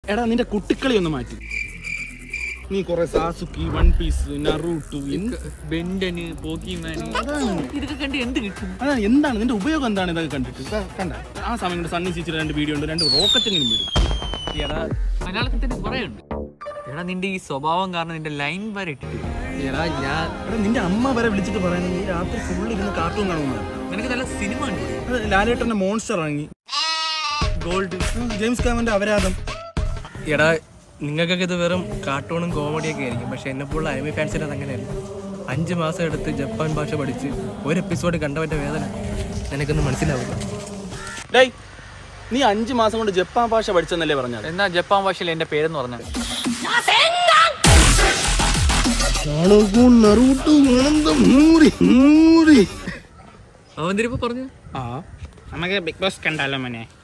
എടാ നിന്റെ കുട്ടിക്കളി ഒന്ന് മാറ്റി നീ കുറെ സാസുക്കി വൺ പീസ് നറൂട്ടു എന്ത് ബെൻഡന് പോക്കിമാന് ഇതൊക്കെ കണ്ട് എന്ത് കിട്ടും അതാ എന്താണ് നിന്റെ ഉപയോഗം എന്താണ് ഇതൊക്കെ കണ്ടിട്ട് ഇതാ കണ്ട ആ സമയം കൊണ്ട് സണ്ണി ചേച്ചിയുടെ രണ്ട് വീഡിയോ ഉണ്ട് രണ്ട് റോക്കറ്റെങ്കിലും വീടും എടാ മലയാളത്തിൽ തന്നെ കുറെ ഉണ്ട് എടാ നിന്റെ ഈ സ്വഭാവം കാരണം നിന്റെ ലൈൻ വരെ ഇട്ടിട്ട് എടാ ഞാൻ എടാ നിന്റെ അമ്മ വരെ വിളിച്ചിട്ട് പറയുന്നത് നീ രാത്രി ഫുള്ള് ഇരുന്ന് കാർട്ടൂൺ കാണുന്നത് നിനക്ക് നല്ല സിനിമ ഉണ്ട് അത് ലാലേട്ടന്റെ മോൺസ്റ്റർ ഇറങ്ങി ഗോൾഡ് ജെയിംസ് കാമന്റെ അപരാധം എടാ നിങ്ങൾക്കൊക്കെ ഇത് വെറും കാർട്ടൂണും കോമഡിയൊക്കെ ആയിരിക്കും പക്ഷെ എന്നെ പോലുള്ള അനിമി ഫാൻസിന് അത് അങ്ങനെയല്ല അഞ്ച് മാസം എടുത്ത് ജപ്പാൻ ഭാഷ പഠിച്ച് ഒരു എപ്പിസോഡ് കണ്ടവന്റെ വേദന നിനക്കൊന്നും മനസ്സിലാവില്ല ഡേയ് നീ അഞ്ച് മാസം കൊണ്ട് ജപ്പാൻ ഭാഷ പഠിച്ചെന്നല്ലേ പറഞ്ഞത് എന്നാ ജപ്പാൻ ഭാഷയിൽ എന്റെ പേരെന്ന് പറഞ്ഞ അവൻ തിരിപ്പോ പറഞ്ഞു ആ നമുക്ക് ബിഗ് ബോസ് കണ്ടാലോ മോനെ